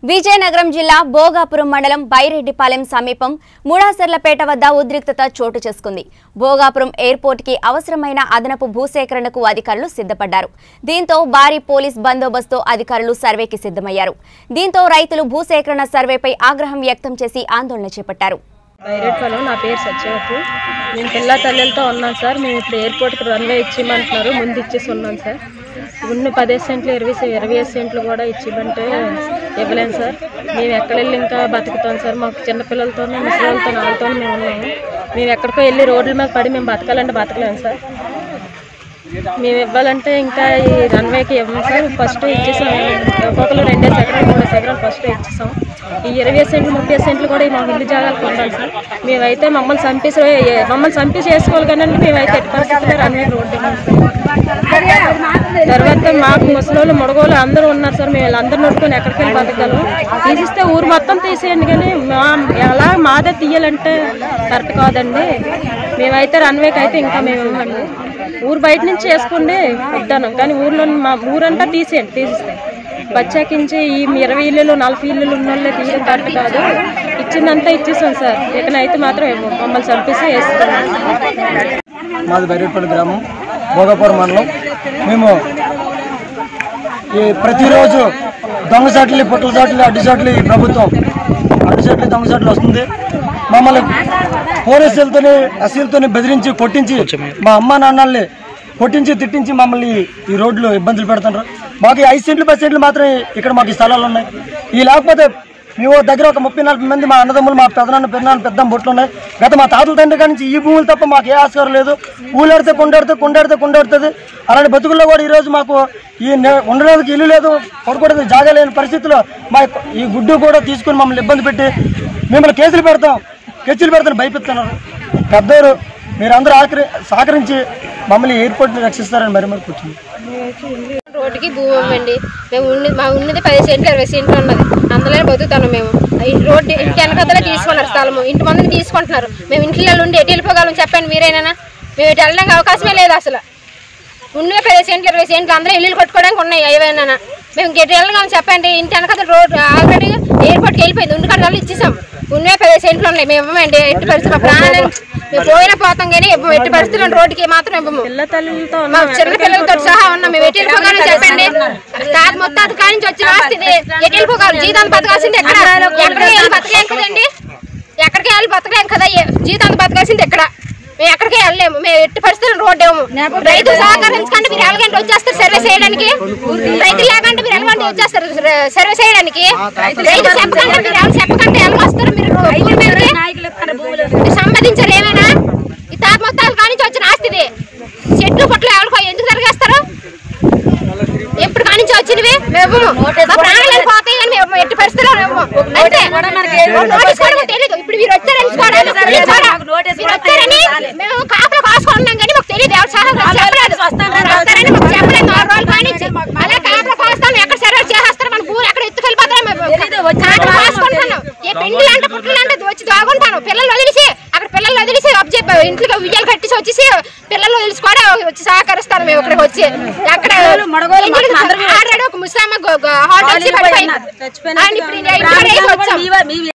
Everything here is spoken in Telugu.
విజయనగరం జిల్లా భోగాపురం మండలం బైరెడ్డిపాలెం సమీపం మూడాసర్లపేట వద్ద ఉద్రిక్తత చోటు చేసుకుంది భోగాపురం ఎయిర్పోర్ట్కి అవసరమైన అదనపు భూసేకరణకు అధికారులు సిద్ధపడ్డారు దీంతో భారీ పోలీస్ బందోబస్తు అధికారులు సర్వేకి సిద్ధమయ్యారు దీంతో రైతులు భూసేకరణ సర్వేపై ఆగ్రహం వ్యక్తం చేసి ఆందోళన చేపట్టారు బైరెట్పాలెం నా పేరు సత్యవతి నేను పిల్ల తల్లితో ఉన్నాను సార్ మేము ఇప్పుడు ఎయిర్పోర్ట్కి రన్వే ఇచ్చిమంటున్నారు ముందు ఇచ్చేసి ఉన్నాం సార్ ఉన్న పదిహేను సెంట్లు ఇరవై సె- ఇరవై ఐదు సెంట్లు కూడా ఇచ్చిమంటే ఇవ్వలేము సార్ మేము ఎక్కడ వెళ్ళి ఇంకా బతుకుతాం సార్ మాకు చిన్నపిల్లలతో ముసలితో వాళ్ళతో మేము ఉన్నాము మేము ఎక్కడికో వెళ్ళి రోడ్ల మీద పడి మేము బతకాలంటే బతకలేము సార్ మేము ఇవ్వాలంటే ఇంకా ఈ రన్వేకి ఇవ్వము సార్ ఫస్ట్ ఇచ్చేసాం ఒక్కొక్కరు రెండేసి ఎకరాలు మూడేసి ఎకరాలు ఫస్ట్ ఇచ్చేసాం ఈ ఇరవై సెంట్లు ముప్పై సెంట్లు కూడా ఈ మాకు ఇల్లు జాగాలు కొనాలి సార్ మేమైతే మమ్మల్ని చంపేసి మమ్మల్ని చంపేసి వేసుకోవాలి కానీ మేమైతే ఎట్టి పరిస్థితుల్లో రన్వే రోడ్డు ఇవ్వము సార్. తర్వాత మాకు ముసలోళ్ళు మొడగోళ్ళు అందరూ ఉన్నారు సార్ మేము వీళ్ళందరూ నొట్టుకొని ఎక్కడికి వెళ్ళి బతకగలం తీసిస్తే ఊరు మొత్తం తీసేయండి కానీ మా ఎలా మాదే తీయాలంటే కరెక్ట్ కాదండి మేమైతే రన్వేకి అయితే ఇంకా మేము ఇవ్వమండి ఊరు బయట నుంచి చేసుకోండి వద్దాను కానీ ఊర్లో మా ఊరంతా తీసేయండి తీసిస్తే బచ్చాకించి ఈ ఇరవై ఇల్లులు నలభై ఇల్లులు ఉన్న వాళ్ళే తీయడం కరెక్ట్ కాదు ఇచ్చిందంతా ఇచ్చేసాం సార్ ఇకనైతే మాత్రం ఇవ్వము. మమ్మల్ని చంపేసి వేస్తాం మాది బైరేపల్లి గ్రామం భోగాపురం మండలం మేము ఈ ప్రతిరోజు దొంగ చాట్లు పుట్టల చాట్లు అడ్డు చాట్లు ఈ ప్రభుత్వం అడ్డు చాట్లు దొంగ చాట్లు వస్తుంది మమ్మల్ని పోలీసులతోని అసీలతోని బెదిరించి కొట్టించి మా అమ్మ నాన్నల్ని కొట్టించి తిట్టించి మమ్మల్ని ఈ రోడ్లు ఇబ్బందులు పెడుతున్నారు మాకు ఈ ఐదు సెంట్లు పది సెంట్లు మాత్రమే ఇక్కడ మాకు ఈ స్థలాలు ఉన్నాయి ఈ లేకపోతే మేము దగ్గర ఒక ముప్పై నలభై మంది మా అన్నదమ్ములు మా పెదనాన్న పెద్దనాన్న పెద్ద బొట్లు ఉన్నాయి గత మా తాతల తండ్రి కాడి నుంచి ఈ భూములు తప్ప మాకు ఏ ఆస్కారం లేదు ఊళ్ళెడితే కొండెడితే కొండెడితే కొండెడుతుంది అలాంటి బతుకుల్లో కూడా ఈరోజు మాకు ఈ నె- ఉండడానికి ఇల్లు లేదు పడుకోవడానికి జాగా లేని పరిస్థితిలో మా ఈ గుడ్డు కూడా తీసుకుని మమ్మల్ని ఇబ్బంది పెట్టి మిమ్మల్ని కేసులు పెడతాం కేసులు పెడతాను భయపెడుతున్నారు పెద్దవారు మీరందరూ ఆకరి సహకరించి మమ్మల్ని ఎయిర్పోర్ట్ని రక్షిస్తారని మరి మరి కూర్చుంది రోడ్డుకి భూమి ఇవ్వండి మేము ఉన్నది మా ఉన్నది పది సెంట్లు ఇరవై సెంట్లు ఉన్నది అందులోనే బతుకుతాను మేము ఈ రోడ్డు ఇంటి వెనకతలే తీసుకున్నారు స్థలము ఇంటి ముందుకు తీసుకుంటున్నారు మేము ఇంట్లో ఉండి ఎటు వెళ్ళిపోగలం చెప్పండి మీరైనా మేము ఇటు వెళ్ళడానికి అవకాశమే లేదు అసలు ఉన్నవే పది సెంట్లు ఇరవై సెంట్లు అందరూ ఇల్లు కొట్టుకోవడానికి ఉన్నాయి ఏవైనా మేము గెట్ వెళ్ళగలం చెప్పండి ఇంటి వెనకతల రోడ్ ఆల్రెడీ ఎయిర్పోర్ట్కి వెళ్ళిపోయింది ఉండి కట్టాలి ఇచ్చేసాం ఉన్నవే పది సెంట్లు ఉన్నాయి మేము ఇవ్వమండి ఎట్టి పరిస్థితి మా ప్రాణాలను మేము పోయినా పోతాం కానీ ఇవ్వము. ఎట్టి పరిస్థితుల్లో రోడ్డుకి మాత్రం ఇవ్వము పిల్ల తల్లితో మా చిన్న పిల్లలతో సహా ఉన్నాం మేము ఎటు వెళ్ళిపోగలం చెప్పండి తాత మొత్తం కాడి నుంచి వచ్చిన ఆస్తి ఇది. ఎటు వెళ్ళిపోగలం జీతాలు బతకాల్సింది ఎక్కడ ఎక్కడికి వెళ్ళి బతకలేం కదండి ఎక్కడికి వెళ్ళి బతకలేం కదా ఏ- జీతాలు బతకాల్సింది ఎక్కడ మేము ఎక్కడికి వెళ్ళలేము మేము ఎట్టి పరిస్థితుల్లో రోడ్డు ఏమో రైతు సహకరించకండి మీరు ఎలాగంటే వచ్చేస్తారు సర్వీస్ చేయడానికి రైతు లేకంటే మీరు ఎలాగంటే వచ్చేస్తారు సర్వీస్ చేయడానికి రైతు చెప్పకండి మీరు ఎవరు చెప్పకండి ఎలా వస్తారు మీరు ఊరి మీదకి? మీరు సంపాదించారు ఏమైనా ఈ తాత మొత్తాలు కానించి వచ్చిన ఆస్తి ఇది చెట్లు పుట్లు ఎవరికో ఎందుకు తిరిగేస్తారు ఎప్పుడు కానించి వచ్చినవి మేము ఇవ్వము. మా ప్రాణాలు పోతాయి కానీ మేము ఎట్టి పరిస్థితుల్లో ఇవ్వము. అంతే. నోటీస్ కూడా మాకు తెలీదు ఇప్పుడు మీరు వచ్చారని కూడా మాకు తెలీదు కూడా. మీరు వచ్చారని మేము కాపలా కాసుకుంటున్నాం కానీ మాకు తెలియదు ఎవరు సహా చెప్పలేదు వస్తారని మాకు చెప్పలేదు నాలుగు రోజులు కానించి అలా కాపలా కాస్తాం ఎక్కడ సర్వే చేసేస్తారు మన భూమి ఎక్కడ ఎత్తుకెళ్ళిపోతారో మేము కాపలా కాసుకుంటున్నాం ఏ పిండి అంటే పుట్టలు అంటే వచ్చి దాగుంటాను పిల్లలు వదిలేసి అక్కడ పిల్లలు వదిలేసి అప్ చెప్పి ఇంట్లో ఉయ్యాలు కట్టేసి వచ్చేసి పిల్లలు వదిలేసి కూడా వచ్చి సహకరిస్తాను మేము ఇక్కడికి వచ్చి అక్కడ ఆల్రెడీ ఒక ముసలమ్మ హాట్ వచ్చి పడిపోయింది. ఆయన ఇప్పుడు ఇది- ఇప్పుడు వేసి వచ్చాం